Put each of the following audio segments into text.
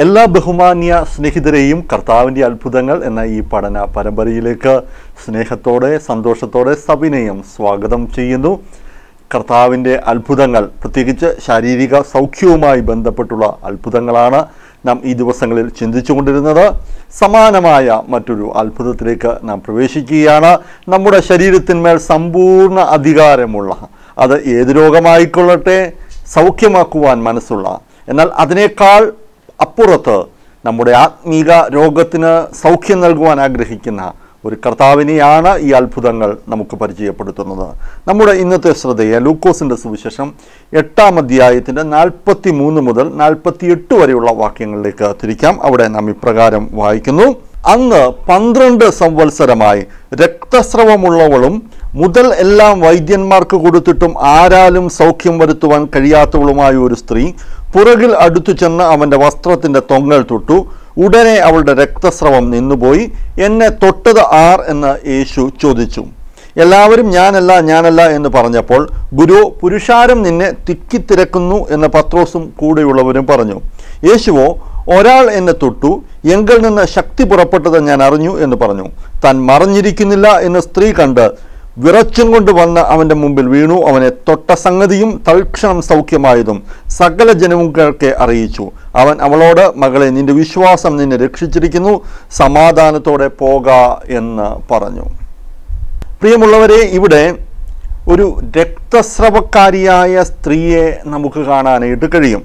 എല്ലാ ബഹുമാന്യ സ്നേഹിതരെയും കർത്താവിൻ്റെ അത്ഭുതങ്ങൾ എന്ന ഈ പഠന പരമ്പരയിലേക്ക് സ്നേഹത്തോടെ സന്തോഷത്തോടെ സവിനയം സ്വാഗതം ചെയ്യുന്നു കർത്താവിൻ്റെ അത്ഭുതങ്ങൾ പ്രത്യേകിച്ച് ശാരീരിക സൗഖ്യവുമായി ബന്ധപ്പെട്ടുള്ള അത്ഭുതങ്ങളാണ് നാം ഈ ദിവസങ്ങളിൽ ചിന്തിച്ചു കൊണ്ടിരുന്നത് സമാനമായ മറ്റൊരു അത്ഭുതത്തിലേക്ക് നാം പ്രവേശിക്കുകയാണ് നമ്മുടെ ശരീരത്തിന്മേൽ സമ്പൂർണ്ണ അധികാരമുള്ള അത് ഏത് രോഗമായിക്കൊള്ളട്ടെ സൗഖ്യമാക്കുവാൻ മനസ്സുള്ള എന്നാൽ അതിനേക്കാൾ അപ്പുറത്ത് നമ്മുടെ ആത്മീക രോഗത്തിന് സൗഖ്യം നൽകുവാൻ ആഗ്രഹിക്കുന്ന ഒരു കർത്താവിനെയാണ് ഈ അത്ഭുതങ്ങൾ നമുക്ക് പരിചയപ്പെടുത്തുന്നത് നമ്മുടെ ഇന്നത്തെ ശ്രദ്ധയെ ലൂക്കോസിൻ്റെ സുവിശേഷം എട്ടാം അധ്യായത്തിൻ്റെ നാൽപ്പത്തി മൂന്ന് മുതൽ നാൽപ്പത്തി എട്ട് വരെയുള്ള വാക്യങ്ങളിലേക്ക് തിരിക്കാം അവിടെ നാം ഇപ്രകാരം വായിക്കുന്നു അന്ന് പന്ത്രണ്ട് സംവത്സരമായി രക്തസ്രവമുള്ളവളും മുതൽ എല്ലാം വൈദ്യന്മാർക്ക് കൊടുത്തിട്ടും ആരാലും സൗഖ്യം വരുത്തുവാൻ കഴിയാത്തവളുമായ ഒരു സ്ത്രീ പുറകിൽ അടുത്തു ചെന്ന് അവൻ്റെ വസ്ത്രത്തിൻ്റെ തൊങ്ങൽ തൊട്ടു ഉടനെ അവളുടെ രക്തസ്രവം നിന്നുപോയി എന്നെ തൊട്ടത് ആർ എന്ന് യേശു ചോദിച്ചു എല്ലാവരും ഞാനല്ല ഞാനല്ല എന്ന് പറഞ്ഞപ്പോൾ ഗുരു പുരുഷാരം നിന്നെ തിക്കിത്തിരക്കുന്നു എന്ന് പത്രോസും കൂടെയുള്ളവരും പറഞ്ഞു യേശുവോ ഒരാൾ എന്നെ തൊട്ടു എങ്കിൽ നിന്ന് ശക്തി പുറപ്പെട്ടത് ഞാൻ അറിഞ്ഞു എന്ന് പറഞ്ഞു താൻ മറഞ്ഞിരിക്കുന്നില്ല എന്ന് സ്ത്രീ കണ്ട് വിറച്ചും കൊണ്ട് വന്ന് അവൻ്റെ മുമ്പിൽ വീണു അവനെ തൊട്ട സംഗതിയും തൽക്ഷണം സൗഖ്യമായതും സകല ജനങ്ങൾക്ക് അറിയിച്ചു അവൻ അവളോട് മകളെ നിന്റെ വിശ്വാസം നിന്നെ രക്ഷിച്ചിരിക്കുന്നു സമാധാനത്തോടെ പോക എന്ന് പറഞ്ഞു പ്രിയമുള്ളവരെ ഇവിടെ ഒരു രക്തസ്രവക്കാരിയായ സ്ത്രീയെ നമുക്ക് കാണാനായിട്ട് കഴിയും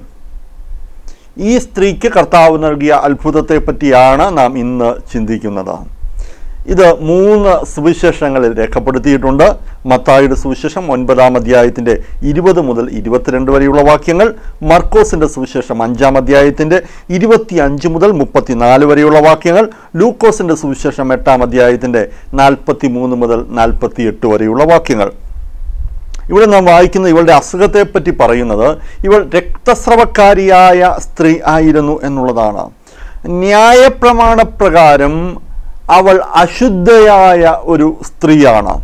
ഈ സ്ത്രീക്ക് കർത്താവ് നൽകിയ അത്ഭുതത്തെ പറ്റിയാണ് നാം ഇന്ന് ചിന്തിക്കുന്നത് ഇത് മൂന്ന് സുവിശേഷങ്ങളിൽ രേഖപ്പെടുത്തിയിട്ടുണ്ട് മത്തായുടെ സുവിശേഷം ഒൻപതാം അധ്യായത്തിൻ്റെ ഇരുപത് മുതൽ ഇരുപത്തിരണ്ട് വരെയുള്ള വാക്യങ്ങൾ മർക്കോസിൻ്റെ സുവിശേഷം അഞ്ചാം അധ്യായത്തിൻ്റെ ഇരുപത്തി അഞ്ച് മുതൽ മുപ്പത്തിനാല് വരെയുള്ള വാക്യങ്ങൾ ലൂക്കോസിൻ്റെ സുവിശേഷം എട്ടാം അധ്യായത്തിൻ്റെ നാൽപ്പത്തി മൂന്ന് മുതൽ നാൽപ്പത്തി എട്ട് വരെയുള്ള വാക്യങ്ങൾ ഇവിടെ നാം വായിക്കുന്ന ഇവളുടെ അസുഖത്തെപ്പറ്റി പറയുന്നത് ഇവൾ രക്തസ്രവക്കാരിയായ സ്ത്രീ ആയിരുന്നു എന്നുള്ളതാണ് ന്യായപ്രമാണപ്രകാരം അവൾ അശുദ്ധയായ ഒരു സ്ത്രീയാണ്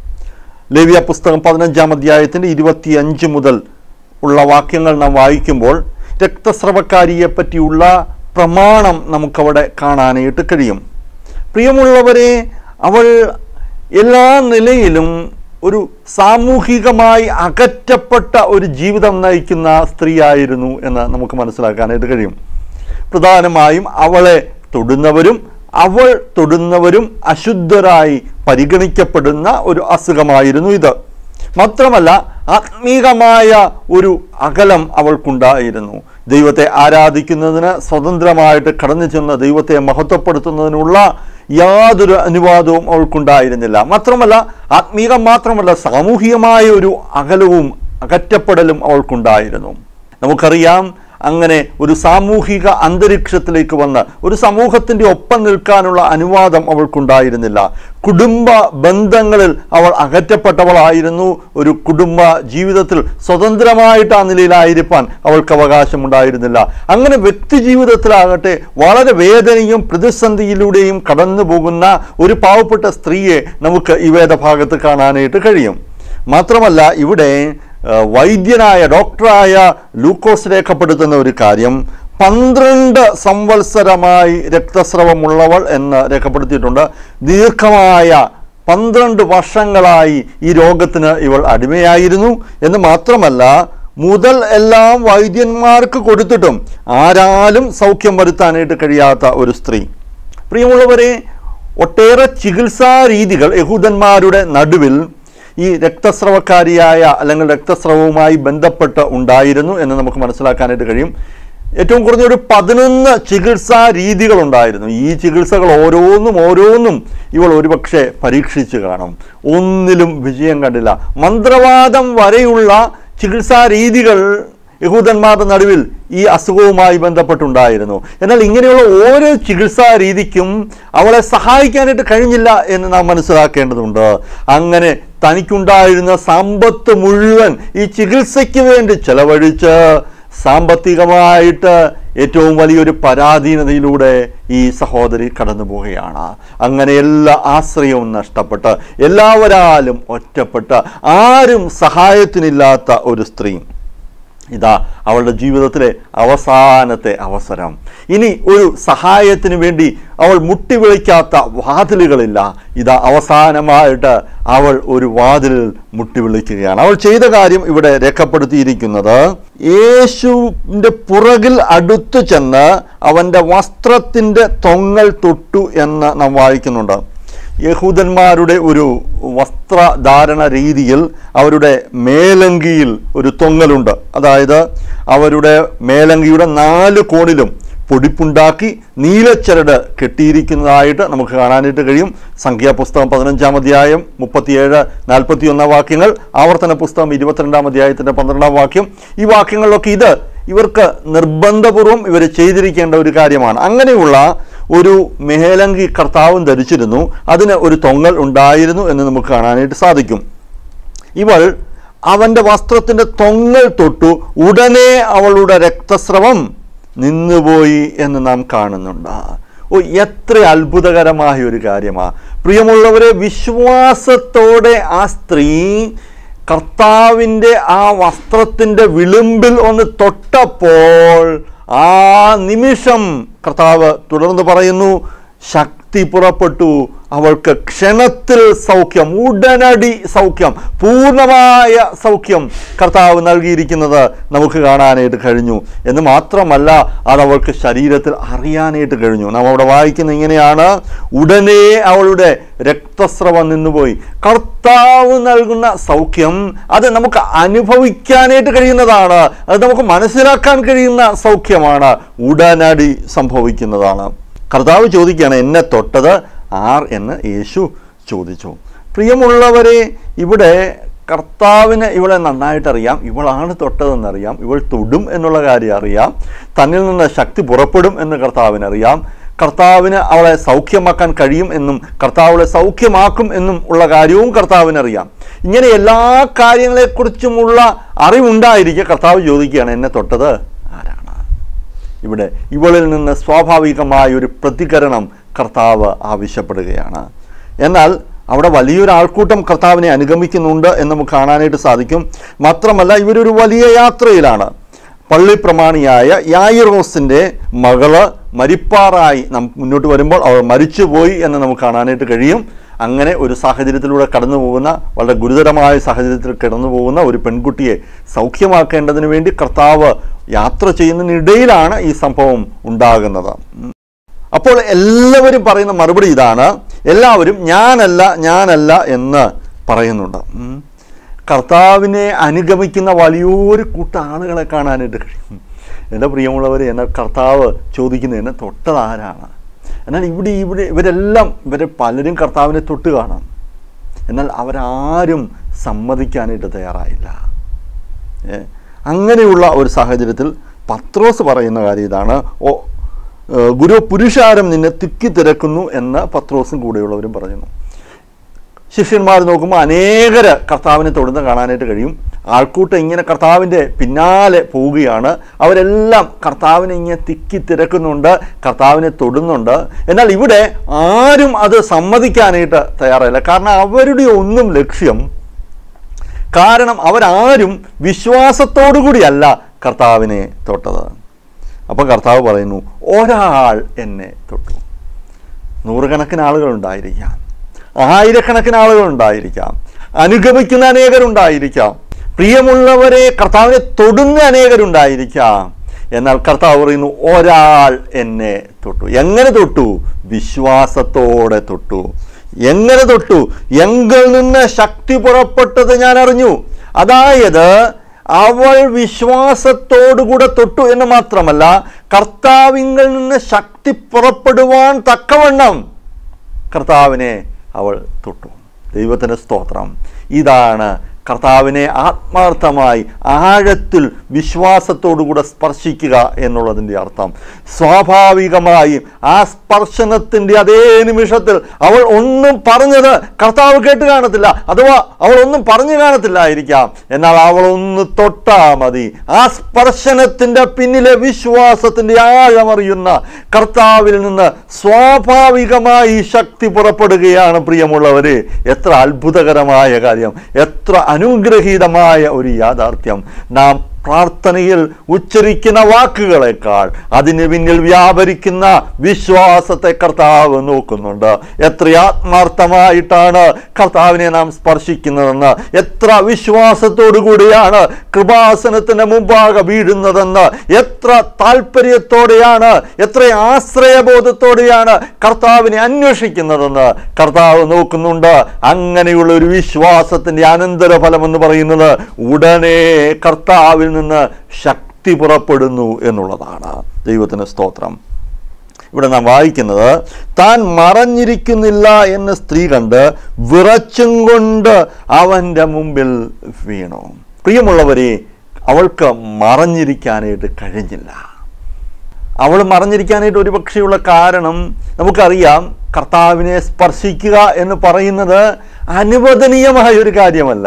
ലേവ്യ പുസ്തകം പതിനഞ്ചാം അധ്യായത്തിൻ്റെ ഇരുപത്തിയഞ്ച് മുതൽ ഉള്ള വാക്യങ്ങൾ നാം വായിക്കുമ്പോൾ രക്തസ്രവക്കാരിയെ പറ്റിയുള്ള പ്രമാണം നമുക്കവിടെ കാണാനായിട്ട് കഴിയും പ്രിയമുള്ളവരെ അവൾ എല്ലാ നിലയിലും ഒരു സാമൂഹികമായി അകറ്റപ്പെട്ട ഒരു ജീവിതം നയിക്കുന്ന സ്ത്രീയായിരുന്നു എന്ന് നമുക്ക് മനസ്സിലാക്കാനായിട്ട് കഴിയും പ്രധാനമായും അവളെ തൊടുന്നവരും അവൾ തൊടുന്നവരും അശുദ്ധരായി പരിഗണിക്കപ്പെടുന്ന ഒരു അസുഖമായിരുന്നു ഇത് മാത്രമല്ല ആത്മീകമായ ഒരു അകലം അവൾക്കുണ്ടായിരുന്നു ദൈവത്തെ ആരാധിക്കുന്നതിന് സ്വതന്ത്രമായിട്ട് കടന്നു ചെന്ന് ദൈവത്തെ മഹത്വപ്പെടുത്തുന്നതിനുള്ള യാതൊരു അനുവാദവും അവൾക്കുണ്ടായിരുന്നില്ല മാത്രമല്ല ആത്മീകം മാത്രമല്ല സാമൂഹികമായ ഒരു അകലവും അകറ്റപ്പെടലും അവൾക്കുണ്ടായിരുന്നു നമുക്കറിയാം അങ്ങനെ ഒരു സാമൂഹിക അന്തരീക്ഷത്തിലേക്ക് വന്ന് ഒരു സമൂഹത്തിൻ്റെ ഒപ്പം നിൽക്കാനുള്ള അനുവാദം അവൾക്കുണ്ടായിരുന്നില്ല കുടുംബ ബന്ധങ്ങളിൽ അവൾ അകറ്റപ്പെട്ടവളായിരുന്നു ഒരു കുടുംബ ജീവിതത്തിൽ സ്വതന്ത്രമായിട്ട് ആ നിലയിലായിരിക്കാൻ അവൾക്ക് അവകാശമുണ്ടായിരുന്നില്ല അങ്ങനെ വ്യക്തി ജീവിതത്തിലാകട്ടെ വളരെ വേദനയും പ്രതിസന്ധിയിലൂടെയും കടന്നു പോകുന്ന ഒരു പാവപ്പെട്ട സ്ത്രീയെ നമുക്ക് ഈ വേദഭാഗത്ത് കാണാനായിട്ട് കഴിയും മാത്രമല്ല ഇവിടെ വൈദ്യനായ ഡോക്ടറായ ലൂക്കോസ് രേഖപ്പെടുത്തുന്ന ഒരു കാര്യം പന്ത്രണ്ട് സംവത്സരമായി രക്തസ്രവമുള്ളവൾ എന്ന് രേഖപ്പെടുത്തിയിട്ടുണ്ട് ദീർഘമായ പന്ത്രണ്ട് വർഷങ്ങളായി ഈ രോഗത്തിന് ഇവൾ അടിമയായിരുന്നു എന്ന് മാത്രമല്ല മുതൽ എല്ലാം വൈദ്യന്മാർക്ക് കൊടുത്തിട്ടും ആരാലും സൗഖ്യം വരുത്താനായിട്ട് കഴിയാത്ത ഒരു സ്ത്രീ പ്രിയമുള്ളവരെ ഒട്ടേറെ ചികിത്സാ രീതികൾ യഹൂദന്മാരുടെ നടുവിൽ ഈ രക്തസ്രവക്കാരിയായ അല്ലെങ്കിൽ രക്തസ്രവവുമായി ബന്ധപ്പെട്ട് ഉണ്ടായിരുന്നു എന്ന് നമുക്ക് മനസ്സിലാക്കാനായിട്ട് കഴിയും ഏറ്റവും കുറഞ്ഞ ഒരു പതിനൊന്ന് ചികിത്സാ രീതികളുണ്ടായിരുന്നു ഈ ചികിത്സകൾ ഓരോന്നും ഓരോന്നും ഇവൾ ഒരുപക്ഷെ പരീക്ഷിച്ച് കാണും ഒന്നിലും വിജയം കണ്ടില്ല മന്ത്രവാദം വരെയുള്ള ചികിത്സാ രീതികൾ യഹൂദന്മാരുടെ നടുവിൽ ഈ അസുഖവുമായി ബന്ധപ്പെട്ടുണ്ടായിരുന്നു എന്നാൽ ഇങ്ങനെയുള്ള ഓരോ ചികിത്സാ രീതിക്കും അവളെ സഹായിക്കാനായിട്ട് കഴിഞ്ഞില്ല എന്ന് നാം മനസ്സിലാക്കേണ്ടതുണ്ട് അങ്ങനെ തനിക്കുണ്ടായിരുന്ന സമ്പത്ത് മുഴുവൻ ഈ ചികിത്സയ്ക്ക് വേണ്ടി ചെലവഴിച്ച് സാമ്പത്തികമായിട്ട് ഏറ്റവും വലിയൊരു പരാധീനതയിലൂടെ ഈ സഹോദരി കടന്നു പോവുകയാണ് അങ്ങനെ എല്ലാ ആശ്രയവും നഷ്ടപ്പെട്ട് എല്ലാവരാലും ഒറ്റപ്പെട്ട് ആരും സഹായത്തിനില്ലാത്ത ഒരു സ്ത്രീ ഇതാ അവളുടെ ജീവിതത്തിലെ അവസാനത്തെ അവസരം ഇനി ഒരു സഹായത്തിന് വേണ്ടി അവൾ മുട്ടി വിളിക്കാത്ത വാതിലുകളില്ല ഇതാ അവസാനമായിട്ട് അവൾ ഒരു വാതിലിൽ മുട്ടി വിളിക്കുകയാണ് അവൾ ചെയ്ത കാര്യം ഇവിടെ രേഖപ്പെടുത്തിയിരിക്കുന്നത് യേശുവിൻ്റെ പുറകിൽ അടുത്തു ചെന്ന് അവൻ്റെ വസ്ത്രത്തിൻ്റെ തൊങ്ങൽ തൊട്ടു എന്ന് നാം വായിക്കുന്നുണ്ട് യഹൂദന്മാരുടെ ഒരു വസ്ത്രധാരണ രീതിയിൽ അവരുടെ മേലങ്കിയിൽ ഒരു തൊങ്ങലുണ്ട് അതായത് അവരുടെ മേലങ്കിയുടെ നാല് കോണിലും പൊടിപ്പുണ്ടാക്കി നീലച്ചരട് കെട്ടിയിരിക്കുന്നതായിട്ട് നമുക്ക് കാണാനായിട്ട് കഴിയും സംഖ്യാപുസ്തകം പതിനഞ്ചാം അധ്യായം മുപ്പത്തിയേഴ് നാൽപ്പത്തി ഒന്നാം വാക്യങ്ങൾ ആവർത്തന പുസ്തകം ഇരുപത്തിരണ്ടാം അധ്യായത്തിൻ്റെ പന്ത്രണ്ടാം വാക്യം ഈ വാക്യങ്ങളിലൊക്കെ ഇത് ഇവർക്ക് നിർബന്ധപൂർവം ഇവർ ചെയ്തിരിക്കേണ്ട ഒരു കാര്യമാണ് അങ്ങനെയുള്ള ഒരു മേലങ്കി കർത്താവും ധരിച്ചിരുന്നു അതിന് ഒരു തൊങ്ങൽ ഉണ്ടായിരുന്നു എന്ന് നമുക്ക് കാണാനായിട്ട് സാധിക്കും ഇവൾ അവൻ്റെ വസ്ത്രത്തിൻ്റെ തൊങ്ങൽ തൊട്ടു ഉടനെ അവളുടെ രക്തസ്രവം നിന്നുപോയി എന്ന് നാം കാണുന്നുണ്ട് ഓ എത്ര അത്ഭുതകരമായ ഒരു കാര്യമാണ് പ്രിയമുള്ളവരെ വിശ്വാസത്തോടെ ആ സ്ത്രീ കർത്താവിൻ്റെ ആ വസ്ത്രത്തിൻ്റെ വിളിമ്പിൽ ഒന്ന് തൊട്ടപ്പോൾ ആ നിമിഷം കർത്താവ് തുടർന്ന് പറയുന്നു ശക്തി പുറപ്പെട്ടു അവൾക്ക് ക്ഷണത്തിൽ സൗഖ്യം ഉടനടി സൗഖ്യം പൂർണ്ണമായ സൗഖ്യം കർത്താവ് നൽകിയിരിക്കുന്നത് നമുക്ക് കാണാനായിട്ട് കഴിഞ്ഞു എന്ന് മാത്രമല്ല അത് അവൾക്ക് ശരീരത്തിൽ അറിയാനായിട്ട് കഴിഞ്ഞു നാം അവിടെ വായിക്കുന്ന ഇങ്ങനെയാണ് ഉടനെ അവളുടെ രക്തസ്രവം നിന്നുപോയി കർത്താവ് നൽകുന്ന സൗഖ്യം അത് നമുക്ക് അനുഭവിക്കാനായിട്ട് കഴിയുന്നതാണ് അത് നമുക്ക് മനസ്സിലാക്കാൻ കഴിയുന്ന സൗഖ്യമാണ് ഉടനടി സംഭവിക്കുന്നതാണ് കർത്താവ് ചോദിക്കുകയാണ് എന്നെ തൊട്ടത് ആർ എന്ന് യേശു ചോദിച്ചു പ്രിയമുള്ളവരെ ഇവിടെ കർത്താവിന് ഇവളെ നന്നായിട്ടറിയാം ഇവളാണ് തൊട്ടതെന്നറിയാം ഇവൾ തൊടും എന്നുള്ള കാര്യം അറിയാം തന്നിൽ നിന്ന് ശക്തി പുറപ്പെടും എന്ന് കർത്താവിനറിയാം കർത്താവിന് അവളെ സൗഖ്യമാക്കാൻ കഴിയും എന്നും കർത്താവളെ സൗഖ്യമാക്കും എന്നും ഉള്ള കാര്യവും കർത്താവിനറിയാം ഇങ്ങനെ എല്ലാ കാര്യങ്ങളെക്കുറിച്ചുമുള്ള അറിവുണ്ടായിരിക്കെ കർത്താവ് ചോദിക്കുകയാണ് എന്നെ തൊട്ടത് ആരാണ് ഇവിടെ ഇവളിൽ നിന്ന് സ്വാഭാവികമായ ഒരു പ്രതികരണം കർത്താവ് ആവശ്യപ്പെടുകയാണ് എന്നാൽ അവിടെ വലിയൊരു ആൾക്കൂട്ടം കർത്താവിനെ അനുഗമിക്കുന്നുണ്ട് എന്ന് നമുക്ക് കാണാനായിട്ട് സാധിക്കും മാത്രമല്ല ഇവരൊരു വലിയ യാത്രയിലാണ് പള്ളി പ്രമാണിയായ യായിറോസിൻ്റെ മകള് മരിപ്പാറായി നാം മുന്നോട്ട് വരുമ്പോൾ അവൾ മരിച്ചുപോയി എന്ന് നമുക്ക് കാണാനായിട്ട് കഴിയും അങ്ങനെ ഒരു സാഹചര്യത്തിലൂടെ കടന്നു പോകുന്ന വളരെ ഗുരുതരമായ സാഹചര്യത്തിൽ കടന്നു പോകുന്ന ഒരു പെൺകുട്ടിയെ സൗഖ്യമാക്കേണ്ടതിന് വേണ്ടി കർത്താവ് യാത്ര ചെയ്യുന്നതിനിടയിലാണ് ഈ സംഭവം ഉണ്ടാകുന്നത് അപ്പോൾ എല്ലാവരും പറയുന്ന മറുപടി ഇതാണ് എല്ലാവരും ഞാനല്ല ഞാനല്ല എന്ന് പറയുന്നുണ്ട് ഉം. കർത്താവിനെ അനുഗമിക്കുന്ന വലിയൊരു കൂട്ടം ആളുകളെ കാണാനായിട്ട് കഴിയും എൻ്റെ പ്രിയമുള്ളവർ എന്നെ കർത്താവ് ചോദിക്കുന്ന എന്നെ തൊട്ടത് ആരാണ് എന്നാൽ ഇവിടെ ഇവിടെ ഇവരെല്ലാം ഇവരെ പലരും കർത്താവിനെ തൊട്ട് കാണാം എന്നാൽ അവരാരും സമ്മതിക്കാനായിട്ട് തയ്യാറായില്ല ഏ, അങ്ങനെയുള്ള ഒരു സാഹചര്യത്തിൽ പത്രോസ് പറയുന്ന കാര്യം ഇതാണ് ഓ ഏ, ഗുരു പുരുഷാരം നിന്നെ തിക്കി തിരക്കുന്നു എന്ന് പത്രോസും കൂടെയുള്ളവരും പറയുന്നു ശിഷ്യന്മാർ നോക്കുമ്പോൾ അനേകര് കർത്താവിനെ തൊടുന്ന കാണാനായിട്ട് കഴിയും ആൾക്കൂട്ടം ഇങ്ങനെ കർത്താവിൻ്റെ പിന്നാലെ പോവുകയാണ് അവരെല്ലാം കർത്താവിനെ ഇങ്ങനെ തിക്കി തിരക്കുന്നുണ്ട് കർത്താവിനെ തൊടുന്നുണ്ട് എന്നാൽ ഇവിടെ ആരും അത് സമ്മതിക്കാനായിട്ട് തയ്യാറായില്ല കാരണം അവരുടെ ഒന്നും ലക്ഷ്യം കാരണം അവരാരും വിശ്വാസത്തോടു കൂടിയല്ല കർത്താവിനെ തൊട്ടത് അപ്പം കർത്താവ് പറയുന്നു ഒരാൾ എന്നെ തൊട്ടു നൂറുകണക്കിന് ആളുകൾ ഉണ്ടായിരിക്കാം ആയിരക്കണക്കിന് ആളുകൾ ഉണ്ടായിരിക്കാം അനുഗമിക്കുന്ന അനേകരുണ്ടായിരിക്കാം പ്രിയമുള്ളവരെ കർത്താവിനെ തൊടുന്ന അനേകരുണ്ടായിരിക്കാം എന്നാൽ കർത്താവ് പറയുന്നു ഒരാൾ എന്നെ തൊട്ടു എങ്ങനെ തൊട്ടു വിശ്വാസത്തോടെ തൊട്ടു എങ്ങനെ തൊട്ടു എങ്കിൽ നിന്ന് ശക്തി പുറപ്പെട്ടത് ഞാൻ അറിഞ്ഞു അതായത് അവൾ വിശ്വാസത്തോടുകൂടെ തൊട്ടു എന്ന് മാത്രമല്ല കർത്താവിങ്കിൽ നിന്ന് ശക്തി പുറപ്പെടുവാൻ തക്കവണ്ണം കർത്താവിനെ അവൾ തൊട്ടു ദൈവത്തിന് സ്തോത്രം ഇതാണ് കർത്താവിനെ ആത്മാർത്ഥമായി ആഴത്തിൽ വിശ്വാസത്തോടുകൂടെ സ്പർശിക്കുക എന്നുള്ളതിൻ്റെ അർത്ഥം സ്വാഭാവികമായും ആ സ്പർശനത്തിൻ്റെ അതേ നിമിഷത്തിൽ അവൾ ഒന്നും പറഞ്ഞത് കർത്താവ് കേട്ട് കാണത്തില്ല അഥവാ അവൾ ഒന്നും പറഞ്ഞു കാണത്തില്ലായിരിക്കാം എന്നാൽ അവൾ ഒന്ന് തൊട്ടാ മതി ആ സ്പർശനത്തിൻ്റെ പിന്നിലെ വിശ്വാസത്തിൻ്റെ ആഴമറിയുന്ന കർത്താവിൽ നിന്ന് സ്വാഭാവികമായി ശക്തി പുറപ്പെടുകയാണ് പ്രിയമുള്ളവരെ എത്ര അത്ഭുതകരമായ കാര്യം എത്ര അനുഗ്രഹീതമായ ഒരു യാഥാർത്ഥ്യം നാം പ്രാർത്ഥനയിൽ ഉച്ചരിക്കുന്ന വാക്കുകളെക്കാൾ അതിന് പിന്നിൽ വ്യാപരിക്കുന്ന വിശ്വാസത്തെ കർത്താവ് നോക്കുന്നുണ്ട് എത്ര ആത്മാർത്ഥമായിട്ടാണ് കർത്താവിനെ നാം സ്പർശിക്കുന്നതെന്ന് എത്ര വിശ്വാസത്തോടു കൂടിയാണ് കൃപാസനത്തിന് മുമ്പാകെ വീഴുന്നതെന്ന് എത്ര താല്പര്യത്തോടെയാണ് എത്ര ആശ്രയബോധത്തോടെയാണ് കർത്താവിനെ അന്വേഷിക്കുന്നതെന്ന് കർത്താവ് നോക്കുന്നുണ്ട് അങ്ങനെയുള്ള ഒരു വിശ്വാസത്തിന്റെ അനന്തരഫലം എന്ന് പറയുന്നത് ഉടനെ കർത്താവിൽ നിന്ന് ശക്തി പുറപ്പെടുന്നു എന്നുള്ളതാണ് ദൈവത്തിന് സ്തോത്രം ഇവിടെ നാം വായിക്കുന്നത് താൻ മറഞ്ഞിരിക്കുന്നില്ല എന്ന് സ്ത്രീ കണ്ട് വിറച്ചും കൊണ്ട് അവൻ്റെ മുമ്പിൽ വീണു പ്രിയമുള്ളവരെ അവൾക്ക് മറഞ്ഞിരിക്കാനായിട്ട് കഴിഞ്ഞില്ല അവൾ മറഞ്ഞിരിക്കാനായിട്ട് ഒരു പക്ഷേയുള്ള കാരണം നമുക്കറിയാം കർത്താവിനെ സ്പർശിക്കുക എന്ന് പറയുന്നത് അനുവദനീയമായ ഒരു കാര്യമല്ല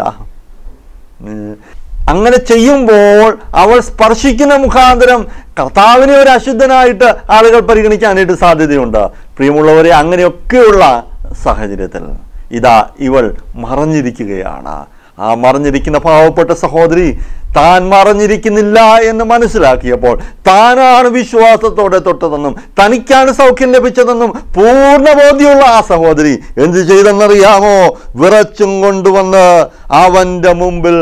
ഉം. അങ്ങനെ ചെയ്യുമ്പോൾ അവൾ സ്പർശിക്കുന്ന മുഖാന്തരം കർത്താവിനെ ഒരു അശുദ്ധനായിട്ട് ആളുകൾ പരിഗണിക്കാനായിട്ട് സാധ്യതയുണ്ട് പ്രിയമുള്ളവരെ അങ്ങനെയൊക്കെയുള്ള സാഹചര്യത്തിൽ ഇതാ ഇവൾ മറഞ്ഞിരിക്കുകയാണ് ആ മറഞ്ഞിരിക്കുന്ന പാവപ്പെട്ട സഹോദരി താൻ മറഞ്ഞിരിക്കുന്നില്ല എന്ന് മനസ്സിലാക്കിയപ്പോൾ താനാണ് വിശ്വാസത്തോടെ തൊട്ടതെന്നും തനിക്കാണ് സൗഖ്യം ലഭിച്ചതെന്നും പൂർണ്ണ ബോധ്യമുള്ള ആ സഹോദരി എന്ത് ചെയ്തെന്നറിയാമോ വിറച്ചും കൊണ്ടുവന്ന് അവൻ്റെ മുമ്പിൽ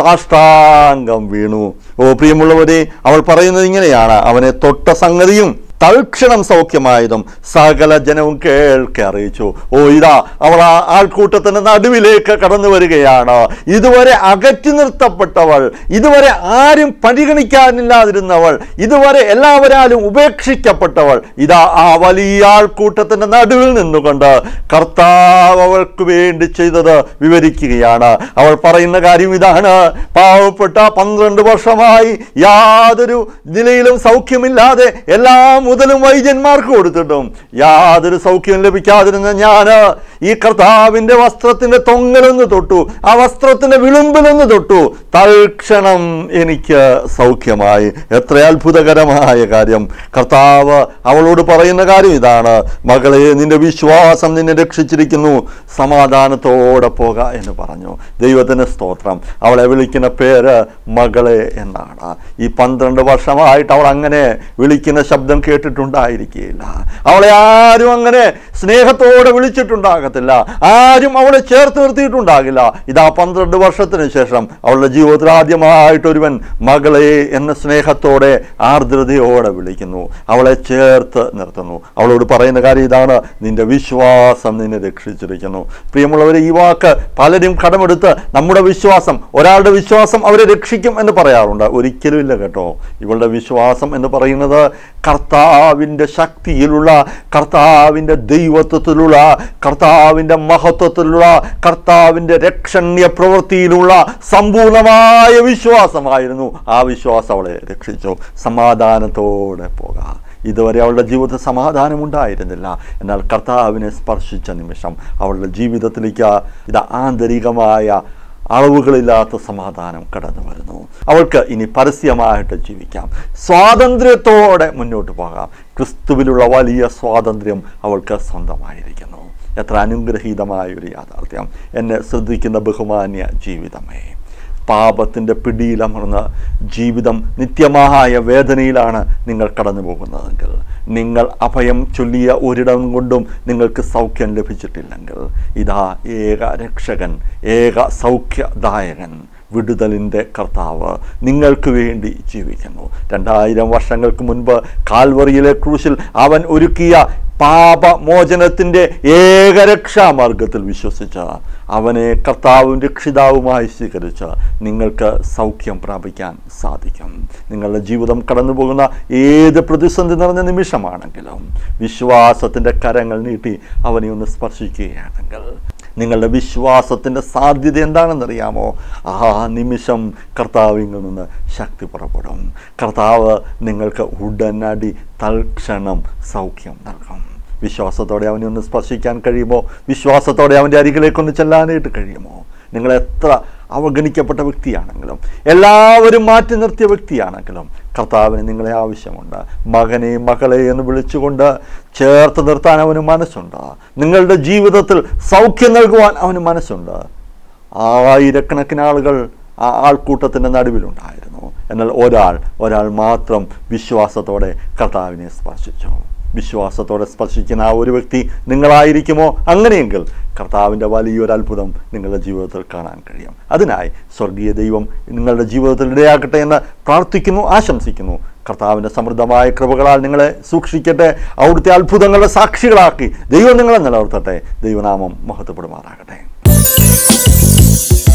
സാഷ്ടാംഗം വീണു ഓ പ്രിയമുള്ളവരെ അവൾ പറയുന്നത് ഇങ്ങനെയാണ് അവനെ തൊട്ട സംഗതിയും തൽക്ഷണം സൗഖ്യമായതും സകല ജനവും കേൾക്കെ അറിയിച്ചു ഓ ഇതാ അവൾ ആ ആൾക്കൂട്ടത്തിന്റെ നടുവിലേക്ക് കടന്നു വരികയാണ് ഇതുവരെ അകറ്റി നിർത്തപ്പെട്ടവൾ ഇതുവരെ ആരും പരിഗണിക്കാനില്ലാതിരുന്നവൾ ഇതുവരെ എല്ലാവരാലും ഉപേക്ഷിക്കപ്പെട്ടവൾ ഇതാ ആ വലിയ ആൾക്കൂട്ടത്തിന്റെ നടുവിൽ നിന്നുകൊണ്ട് കർത്താവ് അവൾക്ക് വേണ്ടി ചെയ്തത് വിവരിക്കുകയാണ് അവൾ പറയുന്ന കാര്യം ഇതാണ് പാവപ്പെട്ട പന്ത്രണ്ട് വർഷമായി യാതൊരു നിലയിലും സൗഖ്യമില്ലാതെ എല്ലാ മുതലും വൈദ്യന്മാർക്ക് കൊടുത്തിട്ടും യാതൊരു സൗഖ്യം ലഭിക്കാതിരുന്ന ഞാൻ ഈ കർത്താവിന്റെ വസ്ത്രത്തിന്റെ തൊങ്ങലൊന്ന് തൊട്ടു ആ വസ്ത്രത്തിന്റെ വിളുമ്പിലൊന്ന് തൊട്ടു തൽക്ഷണം എനിക്ക് സൗഖ്യമായി എത്ര അത്ഭുതകരമായ കാര്യം കർത്താവ് അവളോട് പറയുന്ന കാര്യം ഇതാണ് മകളെ നിന്റെ വിശ്വാസം നിന്നെ രക്ഷിച്ചിരിക്കുന്നു സമാധാനത്തോടെ പോക എന്ന് പറഞ്ഞു ദൈവത്തിന് സ്തോത്രം അവളെ വിളിക്കുന്ന പേര് മകളെ എന്നാണ് ഈ പന്ത്രണ്ട് വർഷമായിട്ട് അവൾ അങ്ങനെ വിളിക്കുന്ന ശബ്ദം കേട്ടിട്ടുണ്ടായിരിക്കുകയില്ല അവളെ ആരും അങ്ങനെ സ്നേഹത്തോടെ വിളിച്ചിട്ടുണ്ടാകത്തില്ല ആരും അവളെ ചേർത്ത് നിർത്തിയിട്ടുണ്ടാകില്ല ഇതാ പന്ത്രണ്ട് വർഷത്തിന് ശേഷം അവളുടെ ജീവിതത്തിൽ ആദ്യമായിട്ട് ഒരുവൻ മകളെ എന്ന സ്നേഹത്തോടെ ആർദ്രതയോടെ വിളിക്കുന്നു അവളെ ചേർത്ത് നിർത്തുന്നു അവളോട് പറയുന്ന കാര്യം ഇതാണ് നിന്റെ വിശ്വാസം നിന്നെ രക്ഷിച്ചിരിക്കുന്നു പ്രിയമുള്ളവരെ ഈ വാക്ക് പലരും കടമെടുത്ത് നമ്മുടെ വിശ്വാസം ഒരാളുടെ വിശ്വാസം അവരെ രക്ഷിക്കും എന്ന് പറയാറുണ്ട് ഒരിക്കലും ഇല്ല കേട്ടോ ഇവളുടെ വിശ്വാസം എന്ന് പറയുന്നത് കർത്താവിൻ്റെ ശക്തിയിലുള്ള കർത്താവിൻ്റെ ദൈവത്വത്തിലുള്ള കർത്താവിൻ്റെ മഹത്വത്തിലുള്ള കർത്താവിൻ്റെ രക്ഷണ്യ പ്രവൃത്തിയിലുള്ള സമ്പൂർണമായ വിശ്വാസമായിരുന്നു ആ വിശ്വാസം അവളെ രക്ഷിച്ചു സമാധാനത്തോടെ പോകാം ഇതുവരെ അവളുടെ ജീവിതത്തിൽ സമാധാനമുണ്ടായിരുന്നില്ല എന്നാൽ കർത്താവിനെ സ്പർശിച്ച നിമിഷം അവളുടെ ജീവിതത്തിലേക്ക് ഇത് ആന്തരികമായ അളവുകളില്ലാത്ത സമാധാനം കടന്നു വരുന്നു അവൾക്ക് ഇനി പരസ്യമായിട്ട് ജീവിക്കാം സ്വാതന്ത്ര്യത്തോടെ മുന്നോട്ട് പോകാം ക്രിസ്തുവിലുള്ള വലിയ സ്വാതന്ത്ര്യം അവൾക്ക് സ്വന്തമായിരിക്കുന്നു എത്ര അനുഗ്രഹീതമായ ഒരു യാഥാർത്ഥ്യം എന്നെ ശ്രദ്ധിക്കുന്ന ബഹുമാന്യ ജീവിതമേ പാപത്തിൻ്റെ പിടിയിലമർന്ന് ജീവിതം നിത്യമായ വേദനയിലാണ് നിങ്ങൾ കടന്നു പോകുന്നതെങ്കിൽ നിങ്ങൾ അഭയം ചൊല്ലിയ ഒരിടം കൊണ്ടും നിങ്ങൾക്ക് സൗഖ്യം ലഭിച്ചിട്ടില്ലെങ്കിൽ ഇതാ ഏക രക്ഷകൻ ഏക സൗഖ്യദായകൻ വിടുതലിൻ്റെ കർത്താവ് നിങ്ങൾക്ക് വേണ്ടി ജീവിക്കുന്നു രണ്ടായിരം വർഷങ്ങൾക്ക് മുൻപ് കാൽവറിയിലെ ക്രൂശിൽ അവൻ ഒരുക്കിയ പാപമോചനത്തിൻ്റെ ഏകരക്ഷാമാർഗത്തിൽ വിശ്വസിച്ച് അവനെ കർത്താവും രക്ഷിതാവുമായി സ്വീകരിച്ച് നിങ്ങൾക്ക് സൗഖ്യം പ്രാപിക്കാൻ സാധിക്കും നിങ്ങളുടെ ജീവിതം കടന്നു പോകുന്ന ഏത് പ്രതിസന്ധി നിറഞ്ഞ നിമിഷമാണെങ്കിലും വിശ്വാസത്തിൻ്റെ കരങ്ങൾ നീട്ടി അവനെ ഒന്ന് സ്പർശിക്കുകയാണെങ്കിൽ നിങ്ങളുടെ വിശ്വാസത്തിൻ്റെ സാധ്യത എന്താണെന്നറിയാമോ ആ നിമിഷം കർത്താവിൽ നിന്ന് ശക്തി പുറപ്പെടും കർത്താവ് നിങ്ങൾക്ക് ഉടനടി തൽക്ഷണം സൗഖ്യം നൽകും വിശ്വാസത്തോടെ അവനെ ഒന്ന് സ്പർശിക്കാൻ കഴിയുമോ വിശ്വാസത്തോടെ അവൻ്റെ അരികിലേക്കൊന്ന് ചെല്ലാനായിട്ട് കഴിയുമോ നിങ്ങൾ എത്ര അവഗണിക്കപ്പെട്ട വ്യക്തിയാണെങ്കിലും എല്ലാവരും മാറ്റി നിർത്തിയ വ്യക്തിയാണെങ്കിലും കർത്താവിന് നിങ്ങളെ ആവശ്യമുണ്ട് മകനെ മകളെ എന്ന് വിളിച്ചുകൊണ്ട് ചേർത്ത് നിർത്താൻ അവന് മനസ്സുണ്ട് നിങ്ങളുടെ ജീവിതത്തിൽ സൗഖ്യം നൽകുവാൻ അവന് മനസ്സുണ്ട് ആയിരക്കണക്കിന് ആളുകൾ ആ ആൾക്കൂട്ടത്തിൻ്റെ നടുവിലുണ്ടായിരുന്നു എന്നാൽ ഒരാൾ ഒരാൾ മാത്രം വിശ്വാസത്തോടെ കർത്താവിനെ സ്പർശിച്ചു വിശ്വാസത്തോടെ സ്പർശിക്കുന്ന ആ ഒരു വ്യക്തി നിങ്ങളായിരിക്കുമോ അങ്ങനെയെങ്കിൽ കർത്താവിൻ്റെ വലിയൊരു അത്ഭുതം നിങ്ങളുടെ ജീവിതത്തിൽ കാണാൻ കഴിയും അതിനായി സ്വർഗീയ ദൈവം നിങ്ങളുടെ ജീവിതത്തിൽ ഇടയാക്കട്ടെ എന്ന് പ്രാർത്ഥിക്കുന്നു ആശംസിക്കുന്നു കർത്താവിൻ്റെ സമൃദ്ധമായ കൃപകളാൽ നിങ്ങളെ സൂക്ഷിക്കട്ടെ അവിടുത്തെ അത്ഭുതങ്ങളുടെ സാക്ഷികളാക്കി ദൈവം നിങ്ങളെ നിലനിർത്തട്ടെ ദൈവനാമം മഹത്വപ്പെടുമാറാകട്ടെ